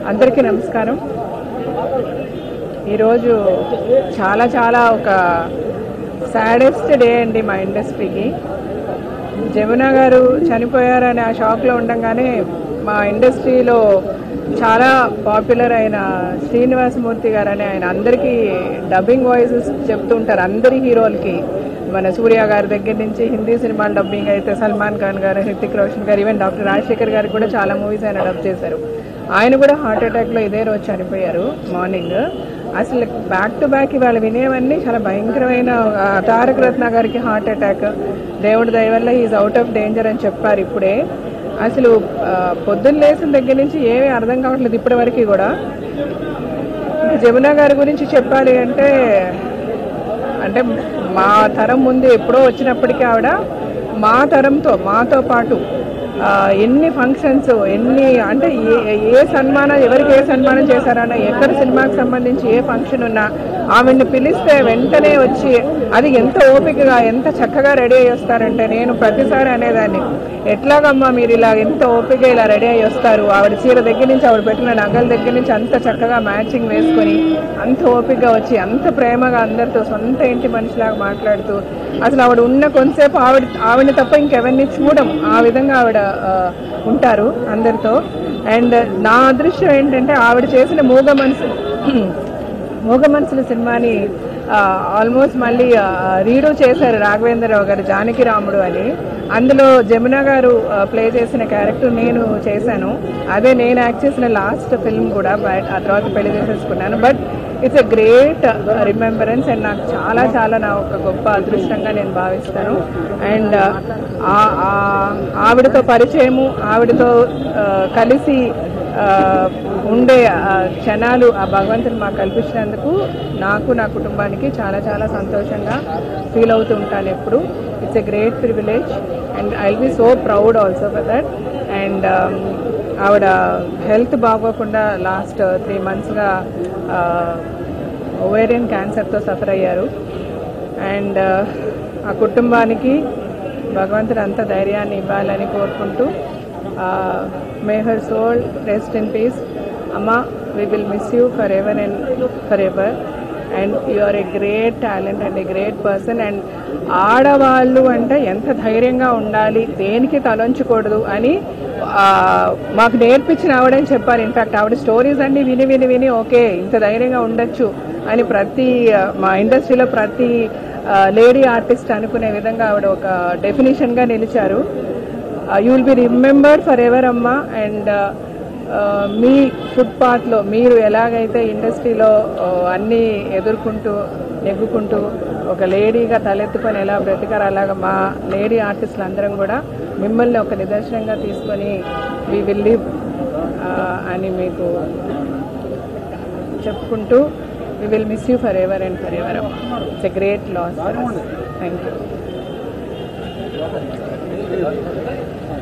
అందరికీ నమస్కారం ఈరోజు చాలా చాలా ఒక సాడెస్ట్ డే అండి మా ఇండస్ట్రీకి జమున గారు చనిపోయారని ఆ షాక్లో ఉండగానే మా ఇండస్ట్రీలో చాలా పాపులర్ అయిన శ్రీనివాసమూర్తి గారు అని ఆయన అందరికీ డబ్బింగ్ వాయిసెస్ చెప్తుంటారు అందరి హీరోలకి మన సూర్య గారి దగ్గర నుంచి హిందీ సినిమాలు డబ్బింగ్ అయితే సల్మాన్ ఖాన్ గారు హృతిక్ రోషన్ గారు ఈవెన్ డాక్టర్ రాజశేఖర్ గారు కూడా చాలా మూవీస్ ఆయన డబ్ చేశారు ఆయన కూడా హార్ట్ అటాక్లో ఇదే రోజు చనిపోయారు మార్నింగ్ అసలు బ్యాక్ టు బ్యాక్ ఇవాళ వినేవన్నీ చాలా భయంకరమైన ఆ, తారక రత్న గారికి హార్ట్ అటాక్ దేవుడి దయ వల్ల ఈజ్ అవుట్ ఆఫ్ డేంజర్ అని చెప్పారు ఇప్పుడే అసలు ఆ, పొద్దున్న లేచిన దగ్గర నుంచి ఏమీ అర్థం కావట్లేదు ఇప్పటి వరకు కూడా ఇంకా జమున గారి గురించి చెప్పాలి అంటే అంటే మా తరం ముందు ఎప్పుడో వచ్చినప్పటికీ ఆవిడ మా తరంతో మాతో పాటు ఆ, ఎన్ని ఫంక్షన్స్ ఎన్ని అంటే ఏ ఏ సన్మానం ఎవరికి ఏ సన్మానం చేశారన్న ఎక్కడ సినిమాకి సంబంధించి ఏ ఫంక్షన్ ఉన్నా ఆవిడ్ని పిలిస్తే వెంటనే వచ్చి అది ఎంత ఓపికగా ఎంత చక్కగా రెడీ అయ్యి వస్తారంటే నేను ప్రతిసారి అనేదాన్ని ఎట్లాగమ్మా మీరు ఇలా ఎంత ఓపిక ఇలా రెడీ అయ్యి వస్తారు ఆవిడ చీర దగ్గర నుంచి ఆవిడ పెట్టిన నగల దగ్గర నుంచి అంత చక్కగా మ్యాచింగ్ వేసుకొని అంత ఓపికగా వచ్చి అంత ప్రేమగా అందరితో సొంత ఇంటి మనిషిలాగా మాట్లాడుతూ అసలు ఆవిడ ఉన్న కొంతసేపు ఆవిడ ఆవిడని తప్ప ఇంకెవరిని చూడం ఆ విధంగా ఆవిడ ఆ, ఉంటారు అందరితో అండ్ నా అదృష్టం ఏంటంటే ఆవిడ చేసిన మూగ మనసు మూగ మనసుల సినిమాని ఆల్మోస్ట్ మళ్ళీ రీడూ చేశారు రాఘవేంద్రరావు గారు జానకి రాముడు అని అందులో జమున గారు ప్లే చేసిన క్యారెక్టర్ నేను చేశాను అదే నేను యాక్ట్ చేసిన లాస్ట్ ఫిల్మ్ కూడా బట్ ఆ తర్వాత పెళ్లి చేసేసుకున్నాను but it's a great remembrance and నాకు చాలా చాలా నా ఒక గొప్ప అదృష్టంగా నేను భావిస్తాను అండ్ ఆవిడతో పరిచయము ఆవిడతో ఆ, కలిసి ఆ, ఉండే ఆ క్షణాలు ఆ భగవంతుని మాకు కల్పించినందుకు నాకు నా కుటుంబానికి చాలా చాలా సంతోషంగా ఫీల్ అవుతూ ఉంటాను ఎప్పుడు it's a great privilege and I be so proud also for that and ఆవిడ హెల్త్ బాగోకుండా లాస్ట్ త్రీ మంత్స్గా ఓవేరియన్ క్యాన్సర్తో సఫర్ అయ్యారు అండ్ ఆ కుటుంబానికి భగవంతుడు అంత ధైర్యాన్ని ఇవ్వాలని కోరుకుంటూ may her soul rest in peace అమ్మ we will miss you forever and forever and you are a great talent and a great person and ఆడవాళ్ళు అంటే ఎంత ధైర్యంగా ఉండాలి దేనికి తలొంచకూడదు అని ఆ, మాకు నేర్పించిన ఆవిడని చెప్పారు ఇన్ఫాక్ట్ ఆవిడ స్టోరీస్ అన్ని విని విని విని ఓకే ఇంత ధైర్యంగా ఉండొచ్చు అని ప్రతి ఆ, మా ఇండస్ట్రీలో ప్రతి లేడీ ఆర్టిస్ట్ అనుకునే విధంగా ఆవిడ ఒక డెఫినేషన్గా నిలిచారు you will be remembered forever అమ్మా అండ్ మీ ఫుట్పాత్లో మీరు ఎలాగైతే ఇండస్ట్రీలో ఆ, అన్నీ ఎదుర్కొంటూ నెగ్గుకుంటూ ఒక లేడీగా తలెత్తుకొని ఎలా బ్రతికారు అలాగా మా లేడీ ఆర్టిస్టులు అందరం కూడా మిమ్మల్ని ఒక నిదర్శనంగా తీసుకొని వి విల్ లివ్ అని మీకు చెప్పుకుంటూ we will miss you forever and forever it's a great loss for thank you